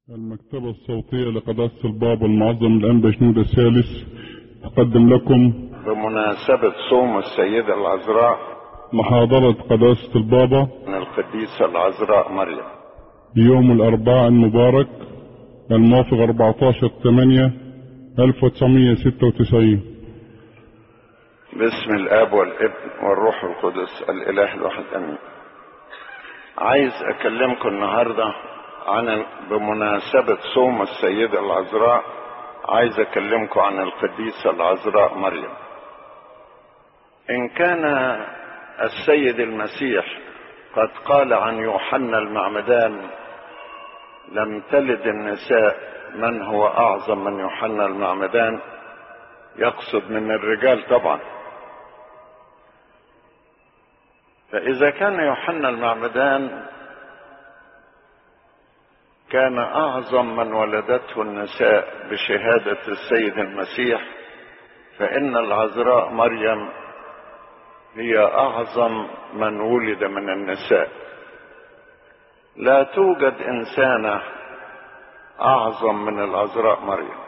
المكتبة الصوتية لقداسة البابا المعظم الأنبا شنود الثالث تقدم لكم بمناسبة صوم السيدة العذراء محاضرة قداسة البابا من القديسة العذراء مريم يوم الأربعاء المبارك الموافق 14 8 1996 باسم الآب والابن والروح القدس الإله الواحد أمين عايز أكلمكم النهاردة عن بمناسبة صوم السيدة العذراء عايز أكلمكم عن القديسة العذراء مريم إن كان السيد المسيح قد قال عن يوحنا المعمدان لم تلد النساء من هو أعظم من يوحنا المعمدان يقصد من الرجال طبعا فإذا كان يوحنا المعمدان كان أعظم من ولدته النساء بشهادة السيد المسيح فإن العذراء مريم هي أعظم من ولد من النساء لا توجد إنسانة أعظم من العذراء مريم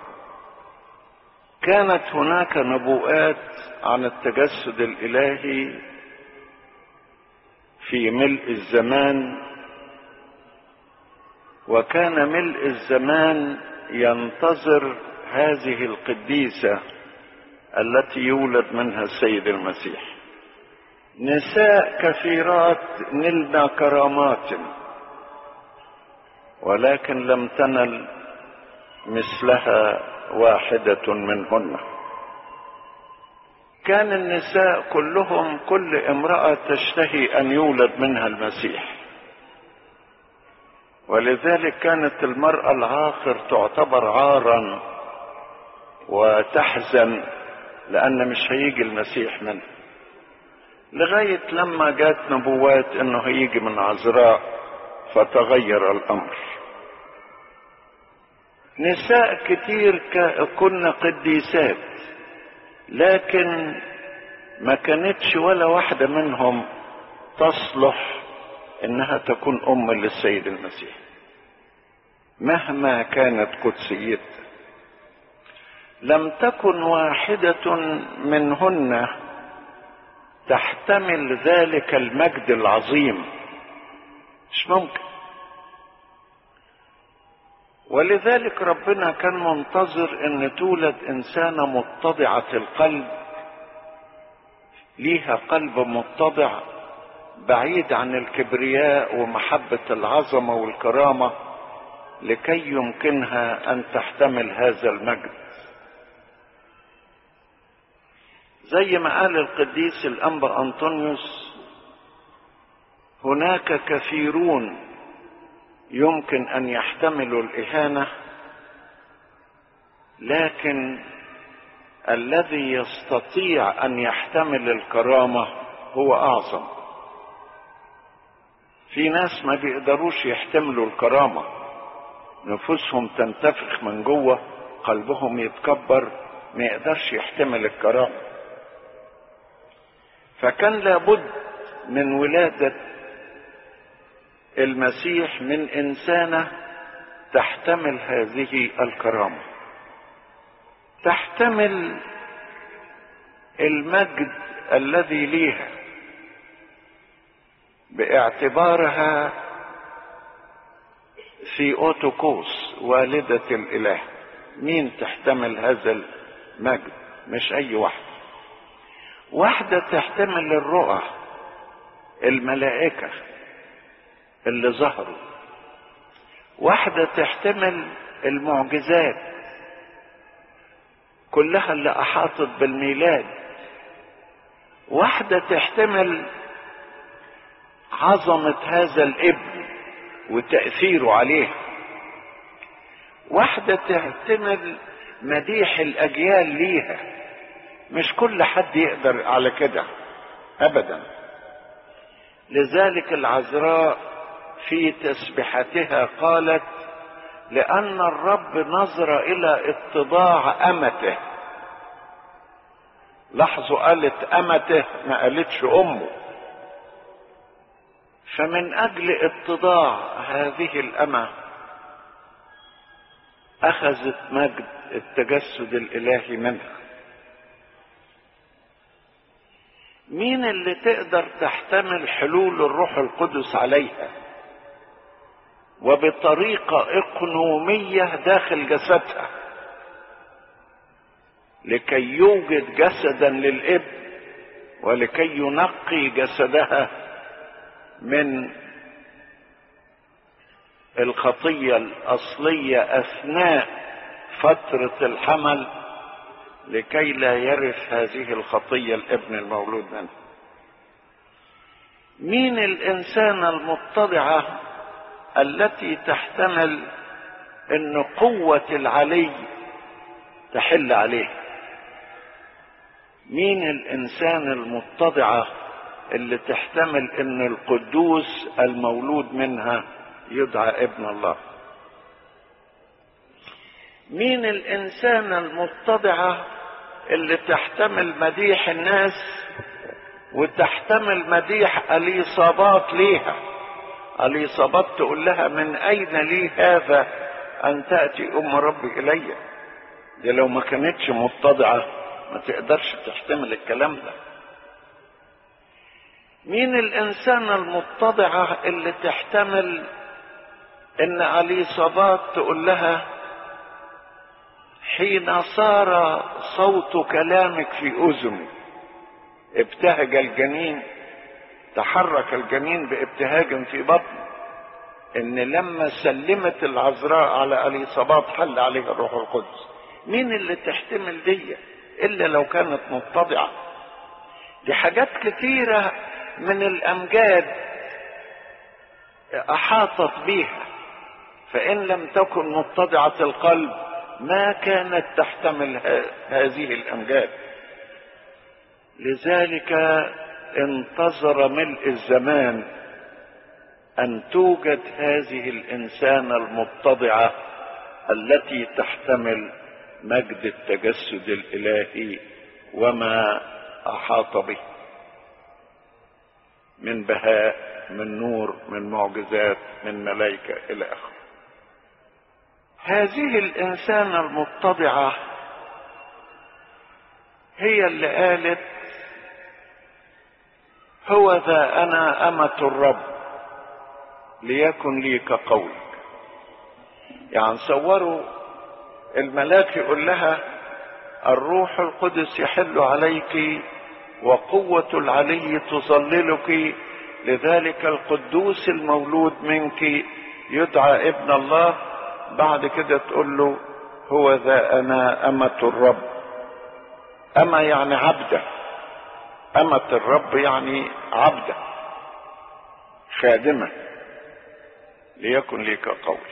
كانت هناك نبوءات عن التجسد الإلهي في ملء الزمان وكان ملء الزمان ينتظر هذه القديسة التي يولد منها السيد المسيح نساء كثيرات نلنا كرامات ولكن لم تنل مثلها واحدة منهن كان النساء كلهم كل امرأة تشتهي أن يولد منها المسيح ولذلك كانت المرأة العاقر تعتبر عارا وتحزن لأن مش هيجي المسيح منها لغاية لما جات نبوات انه هيجي من عذراء فتغير الامر نساء كتير كن قديسات لكن ما كانتش ولا واحدة منهم تصلح انها تكون ام للسيد المسيح مهما كانت قدسيتها لم تكن واحدة منهن تحتمل ذلك المجد العظيم مش ممكن ولذلك ربنا كان منتظر ان تولد انسانه متضعه القلب ليها قلب متضع بعيد عن الكبرياء ومحبه العظمه والكرامه لكي يمكنها ان تحتمل هذا المجد زي ما قال القديس الانبا انطونيوس هناك كثيرون يمكن ان يحتملوا الاهانه لكن الذي يستطيع ان يحتمل الكرامه هو اعظم في ناس ما بيقدروش يحتملوا الكرامه نفوسهم تنتفخ من جوه قلبهم يتكبر ما يقدرش يحتمل الكرامه فكان لابد من ولاده المسيح من انسانه تحتمل هذه الكرامه تحتمل المجد الذي ليها باعتبارها في اوتوكوس والده الاله مين تحتمل هذا المجد مش اي واحد واحده تحتمل الرؤى الملائكه اللي ظهروا واحدة تحتمل المعجزات كلها اللي أحاطت بالميلاد واحدة تحتمل عظمة هذا الابن وتأثيره عليه واحدة تحتمل مديح الأجيال ليها مش كل حد يقدر على كده أبدا لذلك العذراء في تسبحتها قالت لان الرب نظر الى اتضاع امته لاحظوا قالت امته ما قالتش امه فمن اجل اتضاع هذه الامه اخذت مجد التجسد الالهي منها مين اللي تقدر تحتمل حلول الروح القدس عليها وبطريقه اقنوميه داخل جسدها لكي يوجد جسدا للابن ولكي ينقي جسدها من الخطيه الاصليه اثناء فتره الحمل لكي لا يرث هذه الخطيه الابن المولود منه مين الانسان المتضعه التي تحتمل ان قوه العلي تحل عليه مين الانسان المتضعه اللي تحتمل ان القدوس المولود منها يدعى ابن الله مين الانسان المتضعه اللي تحتمل مديح الناس وتحتمل مديح اليصابات ليها اليصابات تقول لها من اين لي هذا ان تاتي ام ربي الي دي لو ما كانتش متضعه ما تقدرش تحتمل الكلام ده مين الانسان المتضعه اللي تحتمل ان اليصابات تقول لها حين صار صوت كلامك في اذني ابتهج الجنين تحرك الجنين بابتهاج في بطنه ان لما سلمت العذراء على اليصابات حل عليها الروح القدس مين اللي تحتمل دي الا لو كانت متضعه دي حاجات كتيره من الامجاد احاطت بيها فان لم تكن متضعه القلب ما كانت تحتمل هذه الامجاد لذلك انتظر ملء الزمان ان توجد هذه الانسانه المتضعه التي تحتمل مجد التجسد الالهي وما احاط به من بهاء من نور من معجزات من ملائكه الى اخره هذه الانسانه المتضعه هي اللي قالت هو ذا انا امه الرب ليكن لي كقولك يعني صوروا الملاك يقول لها الروح القدس يحل عليك وقوة العلي تظللك لذلك القدوس المولود منك يدعى ابن الله بعد كده تقول له هو ذا انا امة الرب اما يعني عبده امة الرب يعني عبده خادمة ليكن لي كقولك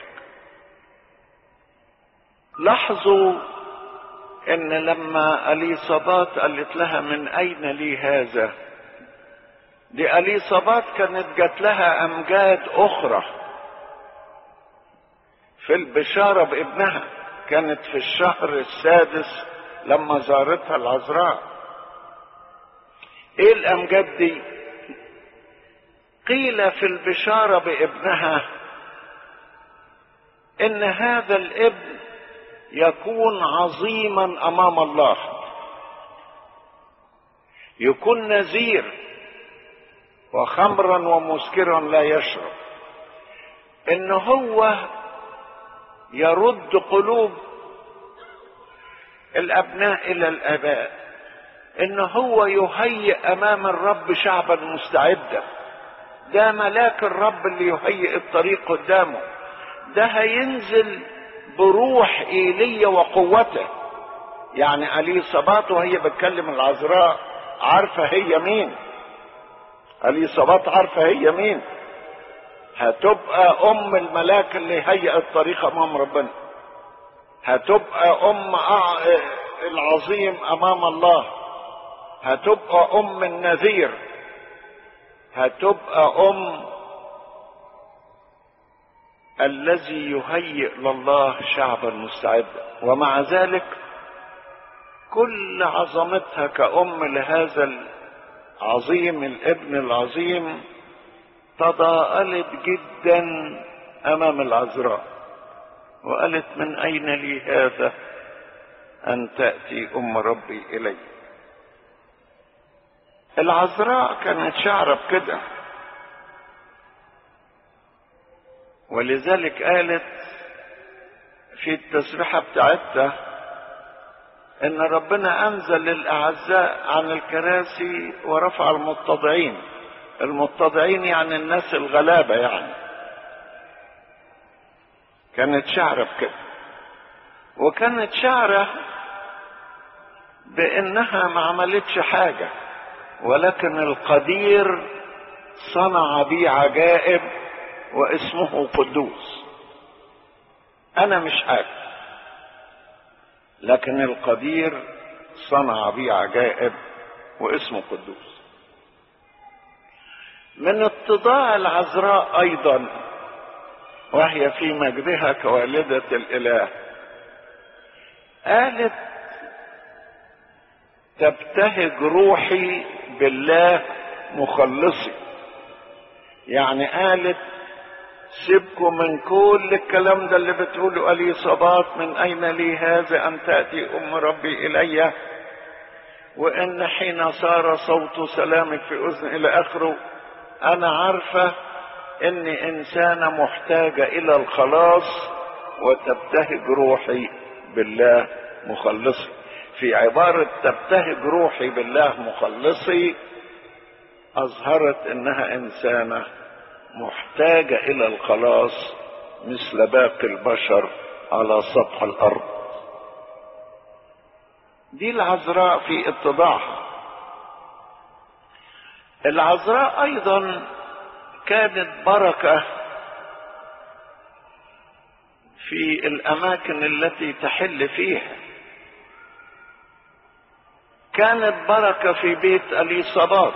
لاحظوا ان لما اليصابات قالت لها من اين لي هذا دي اليصابات كانت جات لها امجاد اخرى في البشاره بابنها كانت في الشهر السادس لما زارتها العذراء ايه الامجاد دي قيل في البشاره بابنها ان هذا الابن يكون عظيما امام الله يكون نذير وخمرا ومسكرا لا يشرب ان هو يرد قلوب الابناء الى الاباء ان هو يهيئ امام الرب شعبا مستعدا ده ملاك الرب اللي يهيئ الطريق قدامه ده هينزل بروح ايلية وقوته يعني اليصابات وهي بتكلم العذراء عارفة هي مين اليصابات عارفة هي مين هتبقى ام الملاك اللي هيئ الطريق امام ربنا هتبقى ام العظيم امام الله هتبقى ام النذير هتبقى ام الذي يهيئ لله شعبا مستعدا ومع ذلك كل عظمتها كأم لهذا العظيم الابن العظيم تضاءلت جدا امام العذراء وقالت من أين لي هذا أن تأتي أم ربي إلي العذراء كانت شعرة بكده ولذلك قالت في التسبيحة بتاعتها ان ربنا انزل للاعزاء عن الكراسي ورفع المتضعين المتضعين يعني الناس الغلابة يعني كانت شعرة بكده وكانت شعرة بانها ما عملتش حاجة ولكن القدير صنع بي عجائب واسمه قدوس انا مش حاجة لكن القدير صنع بي عجائب واسمه قدوس من اتضاع العذراء ايضا وهي في مجدها كوالدة الاله قالت تبتهج روحي بالله مخلصي يعني قالت سيبكم من كل الكلام ده اللي بتقوله اليصابات من اين لي هذا ان تاتي ام ربي الي وان حين صار صوت سلامك في اذن الى اخره انا عارفه اني انسانه محتاجه الى الخلاص وتبتهج روحي بالله مخلصي في عباره تبتهج روحي بالله مخلصي اظهرت انها انسانه محتاجة إلى الخلاص مثل باقي البشر على سطح الأرض دي العذراء في اتضاعها العذراء أيضا كانت بركة في الأماكن التي تحل فيها كانت بركة في بيت أليصابات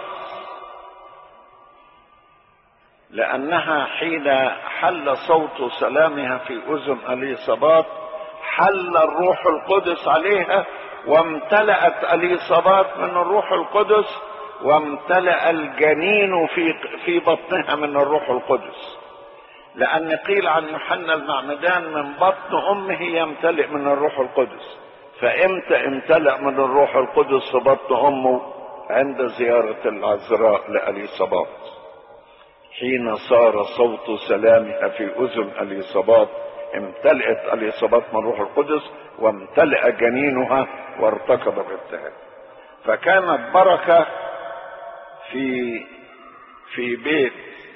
لأنها حين حل صوت سلامها في أذن أليصابات حل الروح القدس عليها وامتلأت أليصابات من الروح القدس وامتلأ الجنين في في بطنها من الروح القدس لأن قيل عن يوحنا المعمدان من بطن أمه يمتلئ من الروح القدس فإمتى امتلأ من الروح القدس في بطن أمه عند زيارة العذراء لأليصابات حين صار صوت سلامها في اذن اليصابات امتلأت اليصابات من روح القدس وامتلأ جنينها وارتكب بابتهاج فكانت بركة في في بيت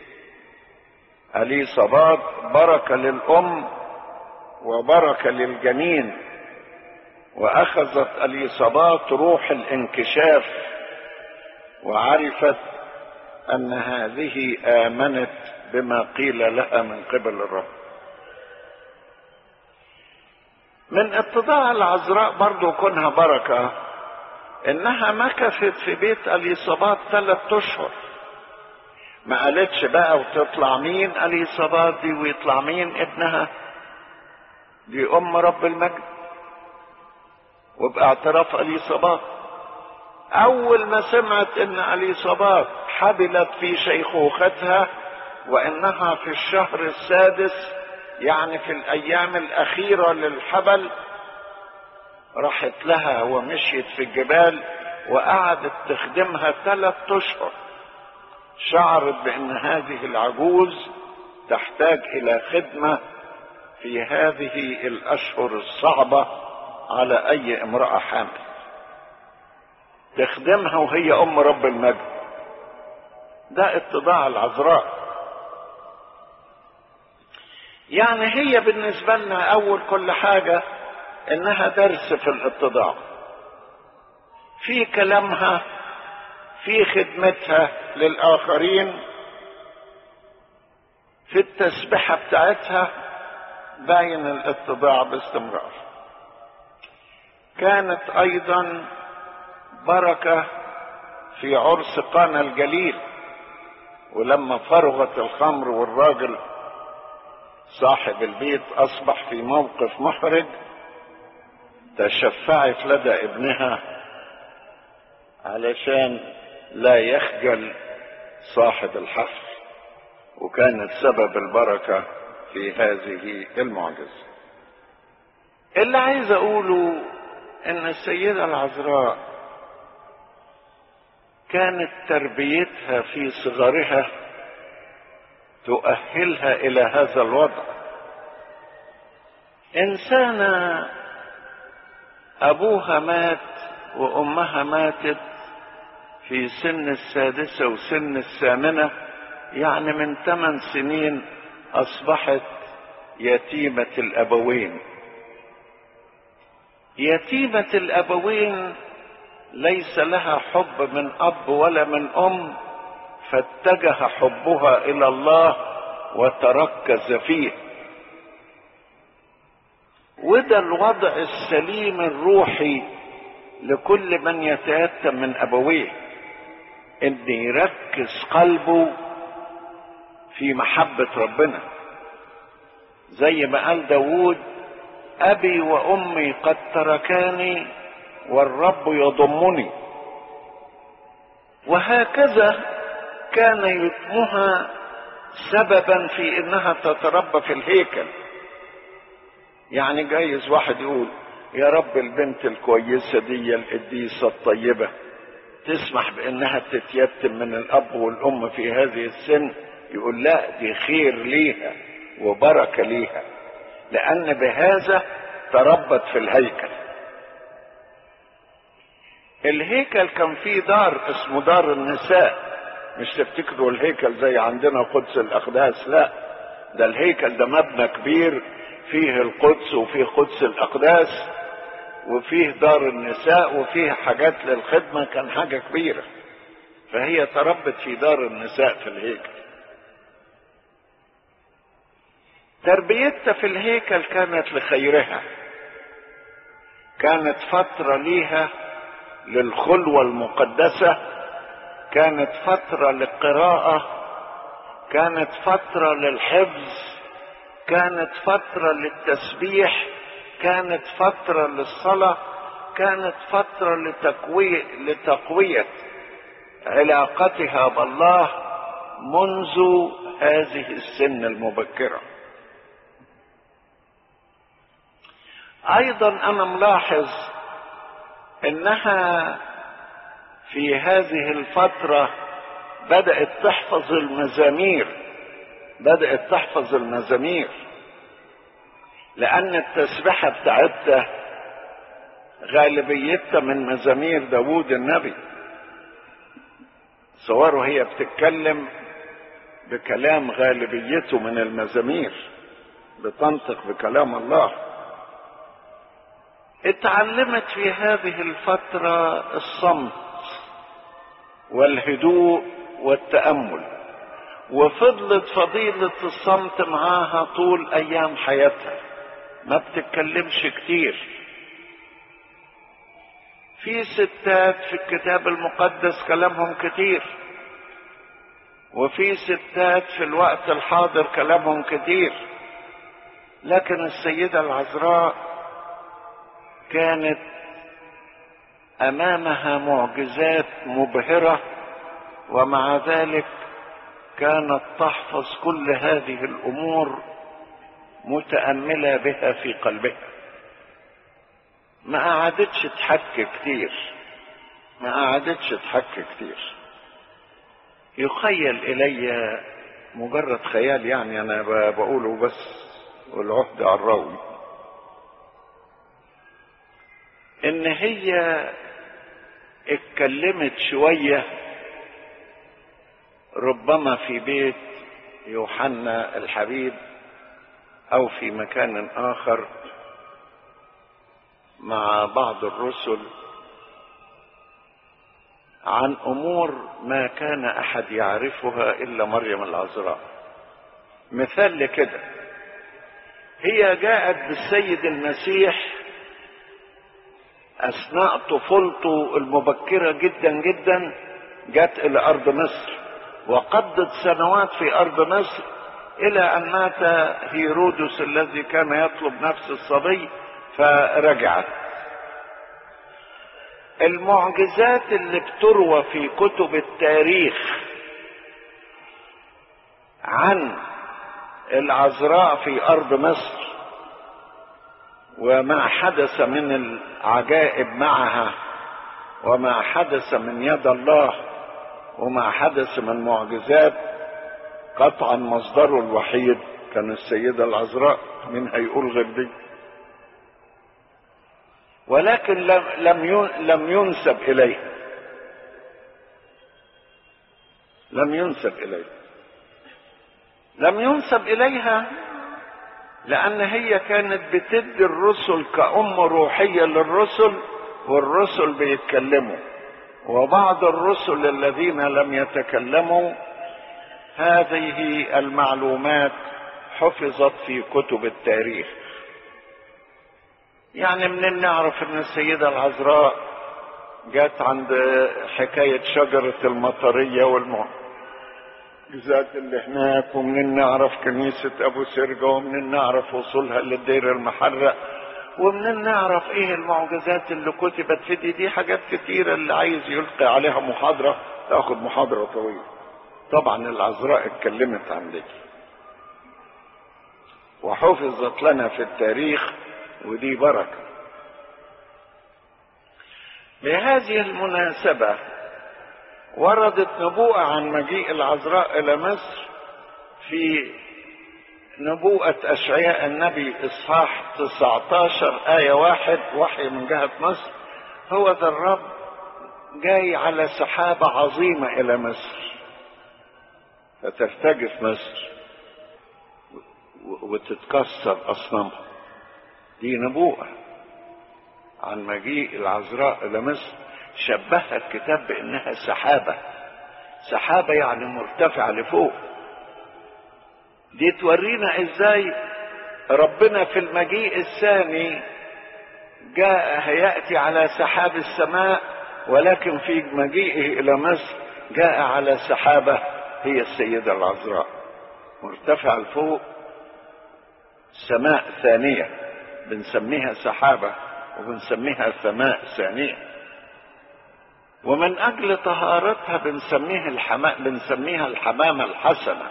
اليصابات بركة للأم وبركة للجنين وأخذت اليصابات روح الانكشاف وعرفت ان هذه امنت بما قيل لها من قبل الرب من اتضاع العذراء برضو كونها بركة انها مكثت في بيت اليصابات ثلاث اشهر ما قالتش بقى وتطلع مين اليصابات دي ويطلع مين ابنها دي ام رب المجد وباعتراف اليصابات اول ما سمعت ان اليصابات حبلت في شيخوختها وانها في الشهر السادس يعني في الايام الاخيره للحبل راحت لها ومشيت في الجبال وقعدت تخدمها ثلاث اشهر شعرت بان هذه العجوز تحتاج الى خدمه في هذه الاشهر الصعبه على اي امراه حامل تخدمها وهي ام رب المجد ده اتضاع العذراء يعني هي بالنسبة لنا أول كل حاجة إنها درس في الاتضاع في كلامها في خدمتها للآخرين في التسبحة بتاعتها باين الاتضاع باستمرار كانت أيضا بركة في عرس قانا الجليل ولما فرغت الخمر والراجل صاحب البيت اصبح في موقف محرج تشفعت لدى ابنها علشان لا يخجل صاحب الحفل وكانت سبب البركه في هذه المعجزه اللي عايز اقوله ان السيدة العذراء كانت تربيتها في صغرها تؤهلها الى هذا الوضع انسانة ابوها مات وامها ماتت في سن السادسة وسن الثامنة يعني من ثمان سنين اصبحت يتيمة الابوين يتيمة الابوين ليس لها حب من اب ولا من ام فاتجه حبها الى الله وتركز فيه وده الوضع السليم الروحي لكل من يتيتم من ابويه ان يركز قلبه في محبة ربنا زي ما قال داود ابي وامي قد تركاني والرب يضمني وهكذا كان يتمها سببا في انها تتربى في الهيكل يعني جايز واحد يقول يا رب البنت الكويسة دي القديسة الطيبة تسمح بانها تتيتم من الاب والام في هذه السن يقول لا دي خير ليها وبركة ليها لان بهذا تربت في الهيكل الهيكل كان فيه دار اسمه دار النساء مش تفتكروا الهيكل زي عندنا قدس الاقداس لا ده الهيكل ده مبنى كبير فيه القدس وفيه قدس الاقداس وفيه دار النساء وفيه حاجات للخدمه كان حاجه كبيره فهي تربت في دار النساء في الهيكل تربيتها في الهيكل كانت لخيرها كانت فتره ليها للخلوه المقدسه كانت فتره للقراءه كانت فتره للحفظ كانت فتره للتسبيح كانت فتره للصلاه كانت فتره لتقويه لتقويه علاقتها بالله منذ هذه السن المبكره ايضا انا ملاحظ انها في هذه الفتره بدات تحفظ المزامير بدات تحفظ المزامير لان التسبحه بتاعتها غالبيتها من مزامير داوود النبي صوره هي بتتكلم بكلام غالبيته من المزامير بتنطق بكلام الله اتعلمت في هذه الفترة الصمت والهدوء والتأمل وفضلت فضيلة الصمت معاها طول أيام حياتها ما بتتكلمش كتير في ستات في الكتاب المقدس كلامهم كتير وفي ستات في الوقت الحاضر كلامهم كتير لكن السيدة العذراء كانت امامها معجزات مبهره ومع ذلك كانت تحفظ كل هذه الامور متامله بها في قلبها ما قعدتش تحك كتير ما قعدتش تحك كتير يخيل الي مجرد خيال يعني انا بقوله بس والعهد على الراوي ان هي اتكلمت شويه ربما في بيت يوحنا الحبيب او في مكان اخر مع بعض الرسل عن امور ما كان احد يعرفها الا مريم العذراء مثال لكده هي جاءت بالسيد المسيح اثناء طفولته المبكره جدا جدا جت الى ارض مصر وقضت سنوات في ارض مصر الى ان مات هيرودس الذي كان يطلب نفس الصبي فرجعت المعجزات اللي بتروى في كتب التاريخ عن العذراء في ارض مصر وما حدث من العجائب معها وما حدث من يد الله وما حدث من معجزات قطعا مصدره الوحيد كان السيدة العذراء من هيقول غير دي ولكن لم لم لم ينسب اليه لم ينسب اليه لم ينسب اليها لان هي كانت بتدي الرسل كأم روحية للرسل والرسل بيتكلموا وبعض الرسل الذين لم يتكلموا هذه المعلومات حفظت في كتب التاريخ يعني منين نعرف ان السيدة العذراء جت عند حكاية شجرة المطرية والمعجزات اللي هناك ومنين نعرف كنيسة ابو سرجة ومنين نعرف وصولها للدير المحرق ومنين نعرف ايه المعجزات اللي كتبت في دي دي حاجات كتيرة اللي عايز يلقي عليها محاضرة تاخد محاضرة طويلة طبعا العذراء اتكلمت عن دي وحفظت لنا في التاريخ ودي بركة بهذه المناسبة وردت نبوءة عن مجيء العذراء إلى مصر في نبوءة أشعياء النبي إصحاح 19 آية واحد وحي من جهة مصر هو ذا الرب جاي على سحابة عظيمة إلى مصر فترتجف مصر وتتكسر أصنامها دي نبوءة عن مجيء العذراء إلى مصر شبهها الكتاب بأنها سحابة سحابة يعني مرتفعة لفوق دي تورينا ازاي ربنا في المجيء الثاني جاء هيأتي على سحاب السماء ولكن في مجيئه إلى مصر جاء على سحابة هي السيدة العذراء مرتفعة لفوق سماء ثانية بنسميها سحابة وبنسميها سماء ثانية ومن أجل طهارتها بنسميها الحماء بنسميها الحمامة الحسنة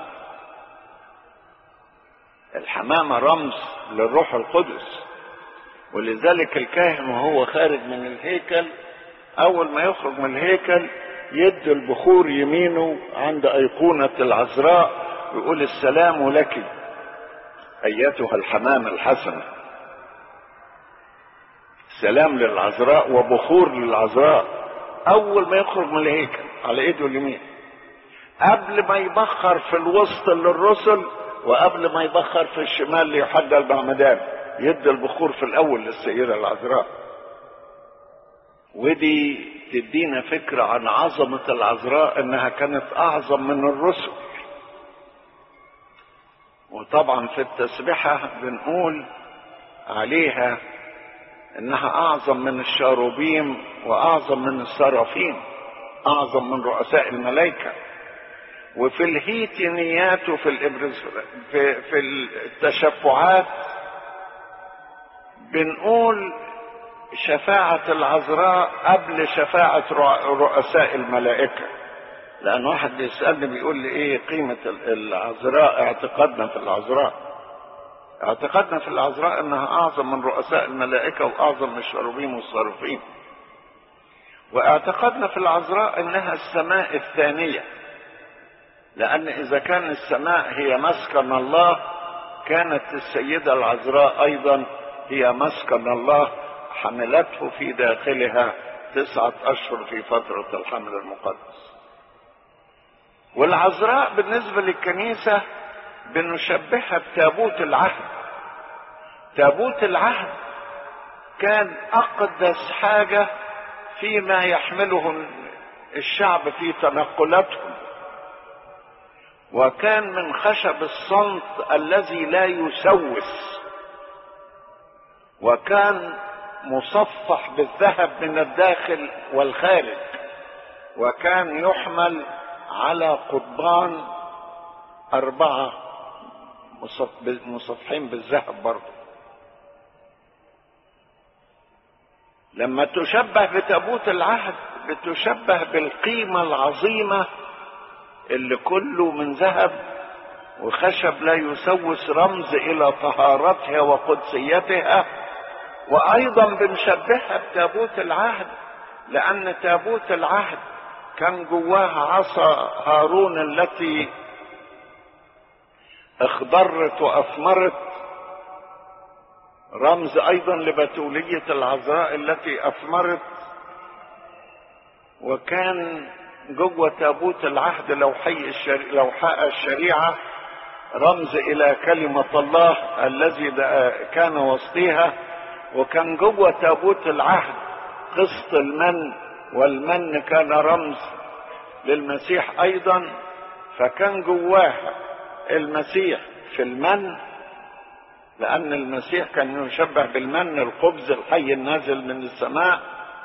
الحمامة رمز للروح القدس ولذلك الكاهن وهو خارج من الهيكل أول ما يخرج من الهيكل يدي البخور يمينه عند أيقونة العذراء يقول السلام لك أيتها الحمامة الحسنة سلام للعذراء وبخور للعذراء أول ما يخرج من الهيكل على إيده اليمين قبل ما يبخر في الوسط للرسل وقبل ما يبخر في الشمال ليحدى المعمدان يدي البخور في الاول للسيدة العذراء ودي تدينا فكرة عن عظمة العذراء انها كانت اعظم من الرسل وطبعا في التسبحة بنقول عليها انها اعظم من الشاروبيم واعظم من السرافين اعظم من رؤساء الملائكه وفي الهيتينيات وفي الإبرز في, في التشفعات بنقول شفاعة العذراء قبل شفاعة رؤساء الملائكة لأن واحد بيسألني بيقول لي إيه قيمة العذراء اعتقادنا في العذراء اعتقادنا في العذراء إنها أعظم من رؤساء الملائكة وأعظم من الشروبيم والصارفين واعتقادنا في العذراء إنها السماء الثانية لأن إذا كان السماء هي مسكن الله كانت السيدة العذراء أيضا هي مسكن الله حملته في داخلها تسعة أشهر في فترة الحمل المقدس والعذراء بالنسبة للكنيسة بنشبهها بتابوت العهد تابوت العهد كان أقدس حاجة فيما يحمله الشعب في تنقلاتهم وكان من خشب الصمت الذي لا يسوس وكان مصفح بالذهب من الداخل والخارج وكان يحمل على قضبان أربعة مصفحين بالذهب برضه لما تشبه بتابوت العهد بتشبه بالقيمة العظيمة اللي كله من ذهب وخشب لا يسوس رمز الى طهارتها وقدسيتها وايضا بنشبهها بتابوت العهد لان تابوت العهد كان جواها عصا هارون التي اخضرت واثمرت رمز ايضا لبتولية العذراء التي اثمرت وكان جوه تابوت العهد لوحي الشري... لوحاء الشريعة رمز الى كلمة الله الذي كان وسطيها وكان جوه تابوت العهد قسط المن والمن كان رمز للمسيح ايضا فكان جواها المسيح في المن لان المسيح كان يشبه بالمن الخبز الحي النازل من السماء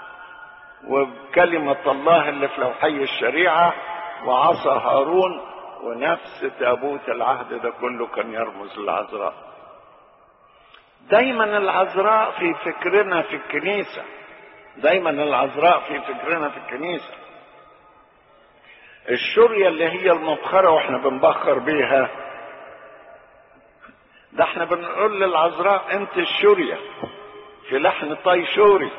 وكلمة الله اللي في لوحي الشريعة وعصا هارون ونفس تابوت العهد ده كله كان يرمز للعذراء دايما العذراء في فكرنا في الكنيسة دايما العذراء في فكرنا في الكنيسة الشرية اللي هي المبخرة واحنا بنبخر بيها ده احنا بنقول للعذراء انت الشرية في لحن طي شوري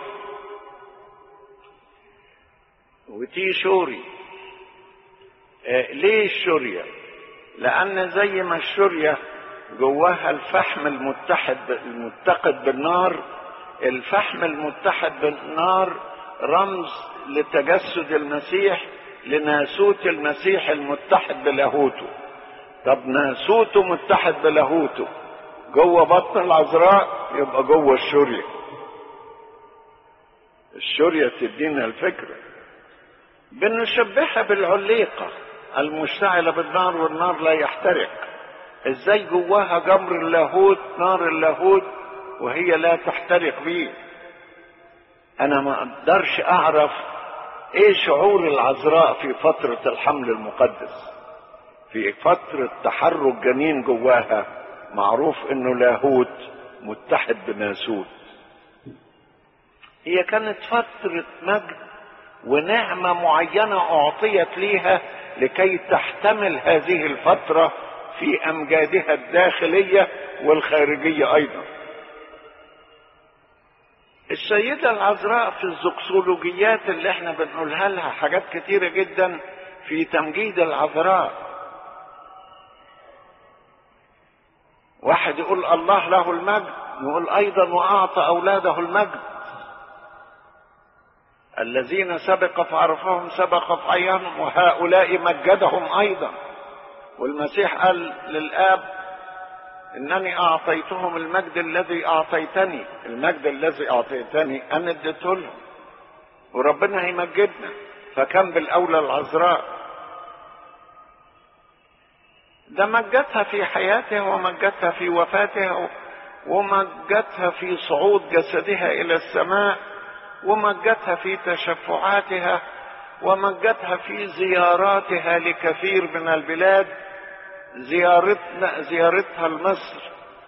وتي شوري اه ليه الشرية لان زي ما الشرية جواها الفحم المتحد المتقد بالنار الفحم المتحد بالنار رمز لتجسد المسيح لناسوت المسيح المتحد بلاهوته طب ناسوته متحد بلاهوته جوه بطن العذراء يبقى جوه الشرية الشرية تدينا الفكرة بنشبهها بالعليقة المشتعلة بالنار والنار لا يحترق ازاي جواها جمر اللاهوت نار اللاهوت وهي لا تحترق بيه انا ما اقدرش اعرف ايه شعور العذراء في فترة الحمل المقدس في فترة تحرك جنين جواها معروف انه لاهوت متحد بناسوت هي كانت فترة مجد ونعمة معينة اعطيت ليها لكي تحتمل هذه الفترة في امجادها الداخلية والخارجية ايضا السيدة العذراء في الزقسولوجيات اللي احنا بنقولها لها حاجات كتيرة جدا في تمجيد العذراء واحد يقول الله له المجد نقول ايضا واعطى اولاده المجد الذين سبق فعرفهم سبق فعينهم وهؤلاء مجدهم ايضا والمسيح قال للاب انني اعطيتهم المجد الذي اعطيتني المجد الذي اعطيتني انا اديته لهم وربنا هيمجدنا فكان بالاولى العذراء ده مجدها في حياتها ومجدها في وفاتها ومجدها في صعود جسدها الى السماء ومجدها في تشفعاتها ومجدها في زياراتها لكثير من البلاد زيارتنا زيارتها لمصر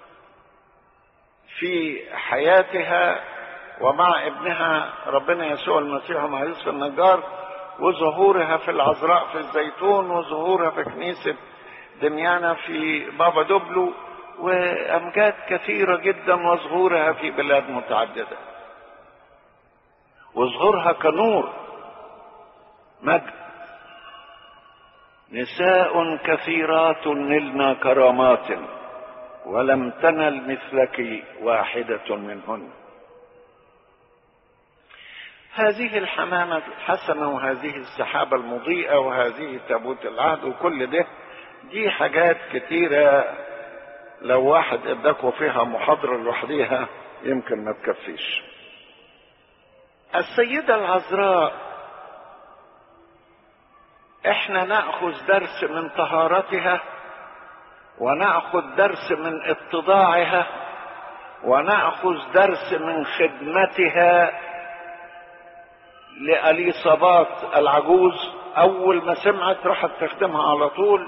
في حياتها ومع ابنها ربنا يسوع المسيح مع يوسف النجار وظهورها في العذراء في الزيتون وظهورها في كنيسة دميانة في بابا دوبلو وأمجاد كثيرة جدا وظهورها في بلاد متعددة وظهورها كنور مجد نساء كثيرات نلنا كرامات ولم تنل مثلك واحدة منهن هذه الحمامة الحسنة وهذه السحابة المضيئة وهذه تابوت العهد وكل ده دي حاجات كتيرة لو واحد اداكوا فيها محاضرة لوحديها يمكن ما تكفيش السيدة العذراء احنا ناخذ درس من طهارتها وناخذ درس من اتضاعها وناخذ درس من خدمتها لاليصابات العجوز اول ما سمعت راحت تخدمها على طول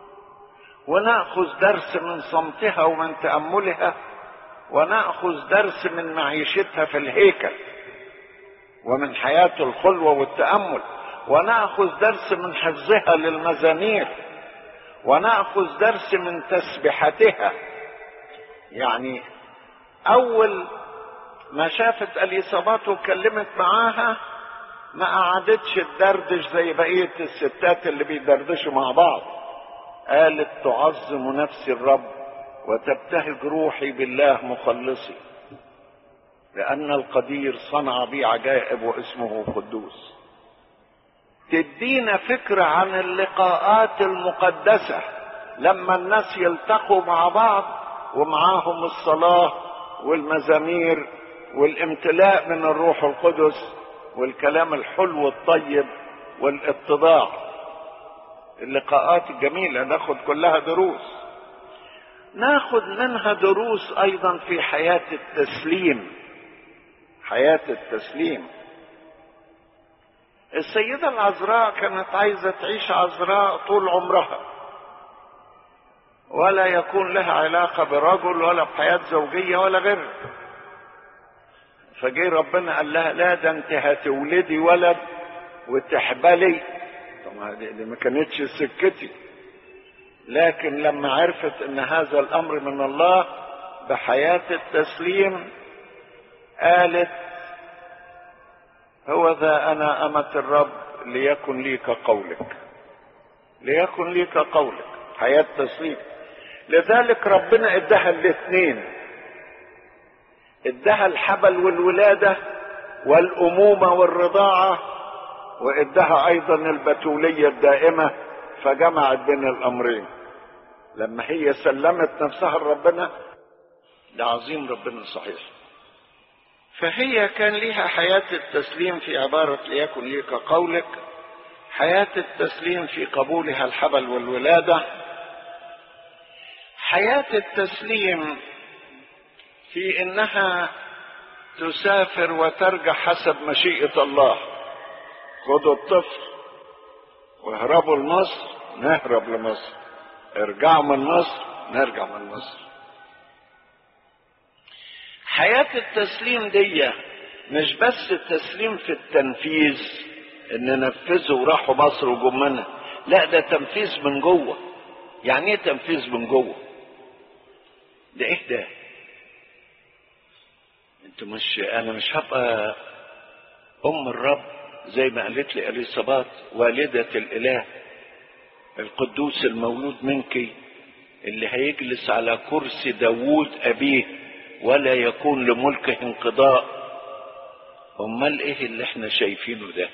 وناخذ درس من صمتها ومن تاملها وناخذ درس من معيشتها في الهيكل ومن حياه الخلوه والتامل وناخذ درس من حفظها للمزامير وناخذ درس من تسبحتها يعني اول ما شافت اليصابات واتكلمت معاها ما قعدتش تدردش زي بقية الستات اللي بيدردشوا مع بعض قالت تعظم نفسي الرب وتبتهج روحي بالله مخلصي لأن القدير صنع بي عجائب واسمه قدوس تدينا فكرة عن اللقاءات المقدسة لما الناس يلتقوا مع بعض ومعاهم الصلاة والمزامير والامتلاء من الروح القدس والكلام الحلو الطيب والاتضاع اللقاءات الجميلة ناخد كلها دروس ناخد منها دروس ايضا في حياة التسليم حياة التسليم السيدة العذراء كانت عايزة تعيش عذراء طول عمرها ولا يكون لها علاقة برجل ولا بحياة زوجية ولا غيرها فجي ربنا قال لها لا ده انت هتولدي ولد وتحبلي طبعا دي ما كانتش سكتي لكن لما عرفت ان هذا الامر من الله بحياة التسليم قالت هو ذا انا امة الرب ليكن لي كقولك ليكن لي كقولك حياة تسليم لذلك ربنا ادها الاثنين ادها الحبل والولادة والامومة والرضاعة وادها ايضا البتولية الدائمة فجمعت بين الامرين لما هي سلمت نفسها لربنا ده عظيم ربنا صحيح فهي كان ليها حياة التسليم في عبارة ليكن لي كقولك حياة التسليم في قبولها الحبل والولادة حياة التسليم في انها تسافر وترجع حسب مشيئة الله خدوا الطفل واهربوا لمصر نهرب لمصر ارجعوا من مصر نرجع من مصر حياة التسليم دي مش بس التسليم في التنفيذ ان نفذوا وراحوا مصر وجمنا لا ده تنفيذ من جوه يعني ايه تنفيذ من جوه ده ايه ده انتوا مش انا مش هبقى ام الرب زي ما قالت لي اليصابات والدة الاله القدوس المولود منك اللي هيجلس على كرسي داوود ابيه ولا يكون لملكه انقضاء امال ايه اللي احنا شايفينه ده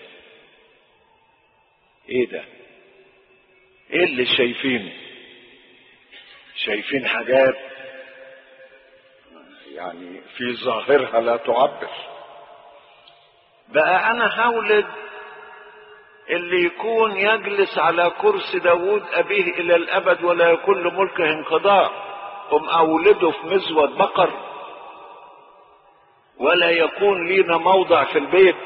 ايه ده ايه اللي شايفينه شايفين حاجات يعني في ظاهرها لا تعبر بقى انا هولد اللي يكون يجلس على كرسي داوود ابيه الى الابد ولا يكون لملكه انقضاء ام اولده في مزود بقر ولا يكون لينا موضع في البيت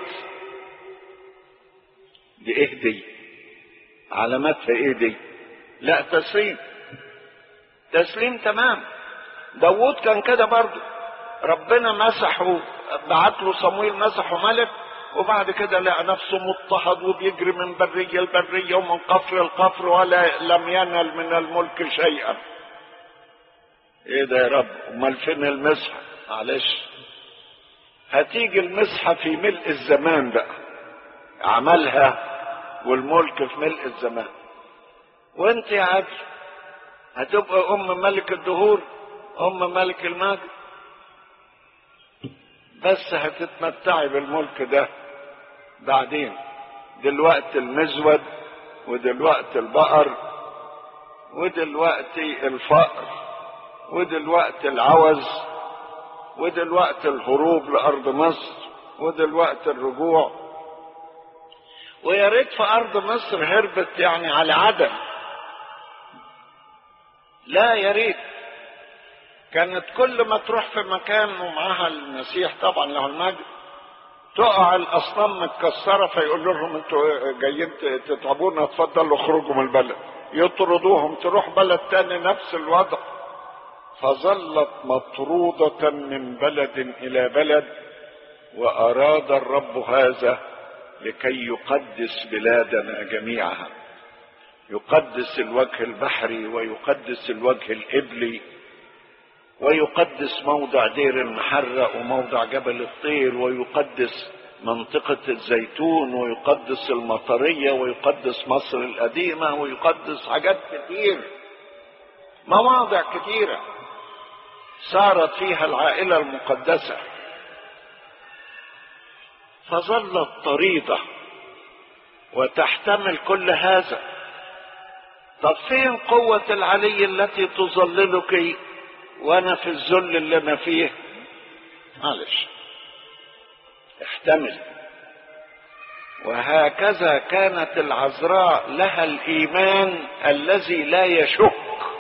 دي ايه دي علاماتها ايه دي لا تسليم تسليم تمام داوود كان كده برضه ربنا مسحه بعت له صمويل مسحه ملك وبعد كده لقى نفسه مضطهد وبيجري من برية لبرية ومن قفر لقفر ولا لم ينل من الملك شيئا ايه ده يا رب امال فين المسحة معلش هتيجي المسحة في ملء الزمان بقى عملها والملك في ملء الزمان وانت يا عدل هتبقى ام ملك الدهور ام ملك المجد بس هتتمتعي بالملك ده بعدين دلوقتي المزود ودلوقتي البقر ودلوقتي الفقر ودلوقتي العوز ودلوقتي الهروب لأرض مصر ودلوقتي الرجوع ويا ريت في أرض مصر هربت يعني على عدم لا يا ريت كانت كل ما تروح في مكان ومعاها المسيح طبعا له المجد تقع الاصنام متكسره فيقول لهم انتوا جايين تتعبونا اتفضلوا اخرجوا من البلد يطردوهم تروح بلد تاني نفس الوضع فظلت مطرودة من بلد إلى بلد وأراد الرب هذا لكي يقدس بلادنا جميعها يقدس الوجه البحري ويقدس الوجه الإبلي ويقدس موضع دير المحرق وموضع جبل الطير ويقدس منطقة الزيتون ويقدس المطرية ويقدس مصر القديمة ويقدس حاجات كتير مواضع كتيرة صارت فيها العائلة المقدسة فظلت طريدة وتحتمل كل هذا طب فين قوة العلي التي تظللك وانا في الذل اللي انا فيه معلش احتمل وهكذا كانت العذراء لها الايمان الذي لا يشك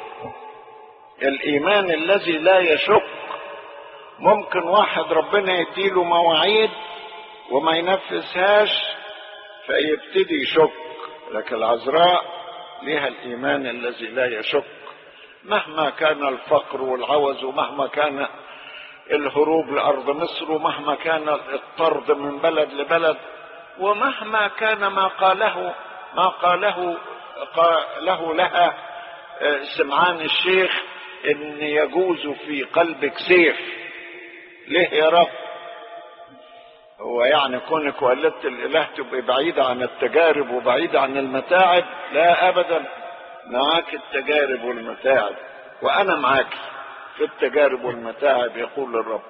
الايمان الذي لا يشك ممكن واحد ربنا يديله مواعيد وما ينفذهاش فيبتدي يشك لكن العذراء لها الايمان الذي لا يشك مهما كان الفقر والعوز ومهما كان الهروب لارض مصر ومهما كان الطرد من بلد لبلد ومهما كان ما قاله ما قاله قاله لها سمعان الشيخ ان يجوز في قلبك سيف ليه يا رب هو يعني كونك ولدت الاله تبقى بعيدة عن التجارب وبعيدة عن المتاعب لا ابدا معاك التجارب والمتاعب وانا معاك في التجارب والمتاعب يقول الرب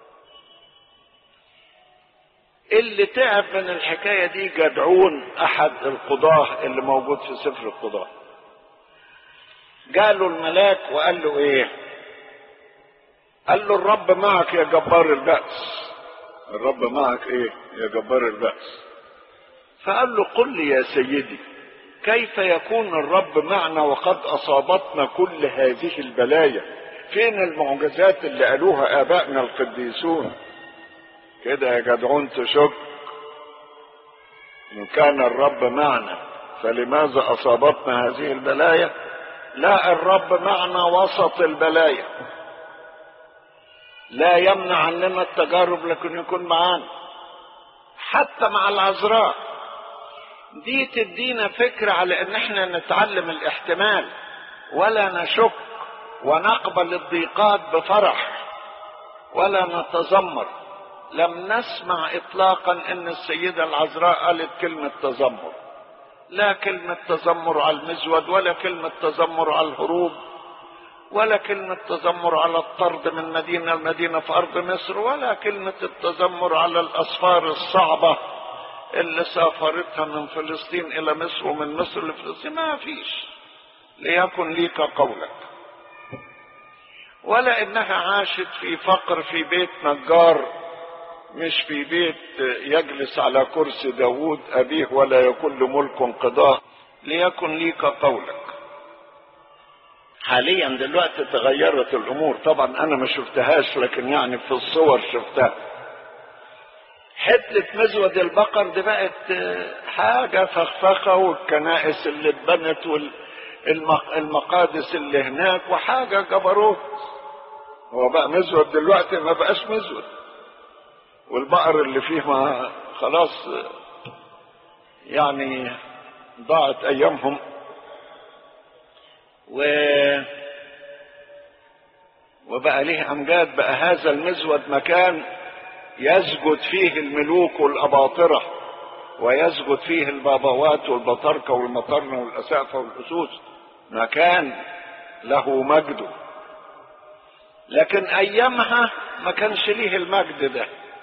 اللي تعب من الحكاية دي جدعون احد القضاة اللي موجود في سفر القضاة جاله الملاك وقال له ايه قال له الرب معك يا جبار البأس الرب معك ايه يا جبار البأس فقال له قل لي يا سيدي كيف يكون الرب معنا وقد اصابتنا كل هذه البلايا فين المعجزات اللي قالوها ابائنا القديسون كده يا جدعون تشك ان كان الرب معنا فلماذا اصابتنا هذه البلايا لا الرب معنا وسط البلايا لا يمنع عننا التجارب لكن يكون معانا حتى مع العذراء دي تدينا فكرة على ان احنا نتعلم الاحتمال ولا نشك ونقبل الضيقات بفرح ولا نتذمر لم نسمع اطلاقا ان السيدة العذراء قالت كلمة تذمر لا كلمة تذمر على المزود ولا كلمة تذمر على الهروب ولا كلمة تذمر على الطرد من مدينة لمدينة في أرض مصر ولا كلمة التذمر على الأسفار الصعبة اللي سافرتها من فلسطين إلى مصر ومن مصر لفلسطين ما فيش ليكن ليك قولك ولا إنها عاشت في فقر في بيت نجار مش في بيت يجلس على كرسي داوود أبيه ولا يكون لملك قضاء ليكن ليك قولك حاليا دلوقتي تغيرت الامور طبعا انا ما شفتهاش لكن يعني في الصور شفتها حتة مزود البقر دي بقت حاجة فخفخة والكنائس اللي اتبنت والمقادس اللي هناك وحاجة جبروت هو بقى مزود دلوقتي ما بقاش مزود والبقر اللي فيه ما خلاص يعني ضاعت ايامهم و وبقى ليه امجاد بقى هذا المزود مكان يسجد فيه الملوك والاباطره ويسجد فيه البابوات والبطاركه والمطرنه والاسافه والاسوس مكان له مجده لكن ايامها ما كانش ليه المجد ده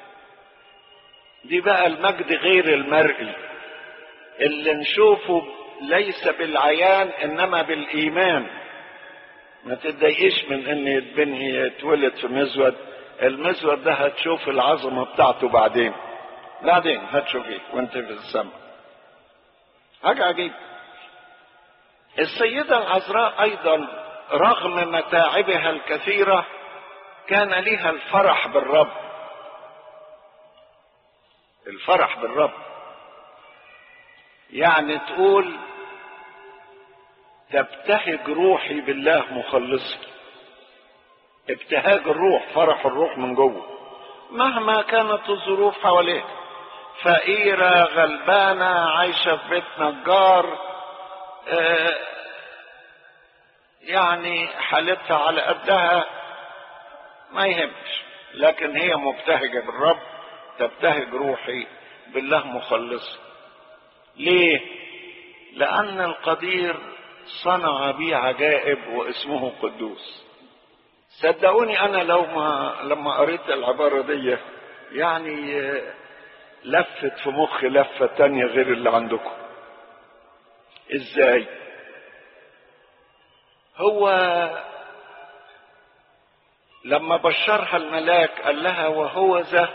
دي بقى المجد غير المرئي اللي نشوفه ليس بالعيان انما بالايمان ما تتضايقش من ان يتبني يتولد في مزود المزود ده هتشوف العظمه بتاعته بعدين بعدين هتشوفيه وانت في السماء حاجه عجيبه السيده العذراء ايضا رغم متاعبها الكثيره كان لها الفرح بالرب الفرح بالرب يعني تقول تبتهج روحي بالله مخلصي ابتهاج الروح فرح الروح من جوه مهما كانت الظروف حواليها فقيرة غلبانة عايشة في بيت نجار آه يعني حالتها على قدها ما يهمش لكن هي مبتهجة بالرب تبتهج روحي بالله مخلص ليه لأن القدير صنع بي عجائب واسمه قدوس صدقوني أنا لو ما لما قريت العبارة دي يعني لفت في مخي لفة تانية غير اللي عندكم ازاي هو لما بشرها الملاك قال لها وهو ذا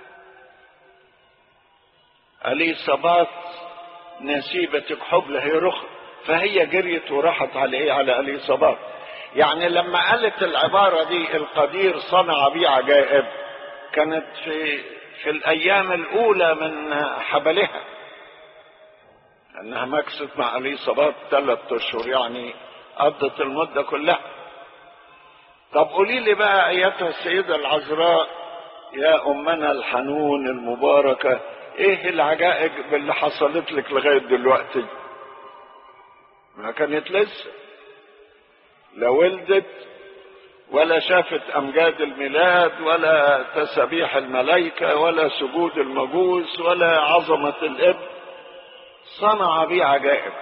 اليصابات نسيبتك حبل هي رخ فهي جريت وراحت على ايه على اليصابات يعني لما قالت العبارة دي القدير صنع بي عجائب كانت في في الايام الاولى من حبلها انها مكست مع اليصابات ثلاث اشهر يعني قضت المدة كلها طب قولي لي بقى ايتها السيدة العذراء يا امنا الحنون المباركة ايه العجائب اللي حصلت لك لغاية دلوقتي ما كانت لسه لا ولدت ولا شافت امجاد الميلاد ولا تسابيح الملائكة ولا سجود المجوس ولا عظمة الابن صنع بي عجائب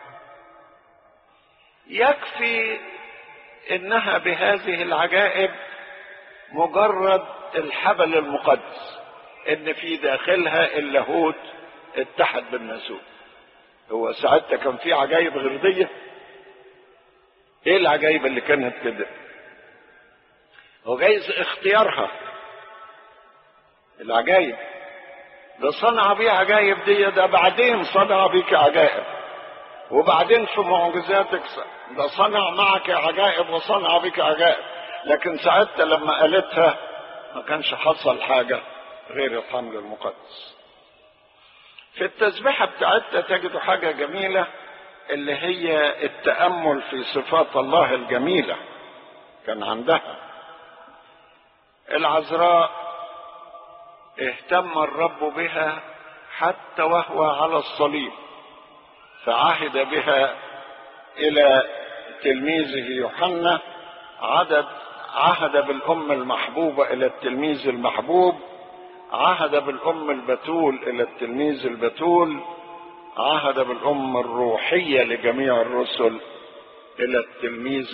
يكفي انها بهذه العجائب مجرد الحبل المقدس ان في داخلها اللاهوت اتحد بالناسوت هو ساعتها كان في عجائب غير دي ايه العجائب اللي كانت كده هو جايز اختيارها العجائب ده صنع بيه عجائب دي ده بعدين صنع بيك عجائب وبعدين في معجزاتك ده صنع معك عجائب وصنع بك عجائب لكن ساعتها لما قالتها ما كانش حصل حاجة غير الحمل المقدس في التسبيحة بتاعتها تجدوا حاجة جميلة اللي هي التأمل في صفات الله الجميلة كان عندها العذراء اهتم الرب بها حتى وهو على الصليب فعهد بها الى تلميذه يوحنا عدد عهد بالام المحبوبه الى التلميذ المحبوب عهد بالام البتول الى التلميذ البتول عهد بالام الروحيه لجميع الرسل الى التلميذ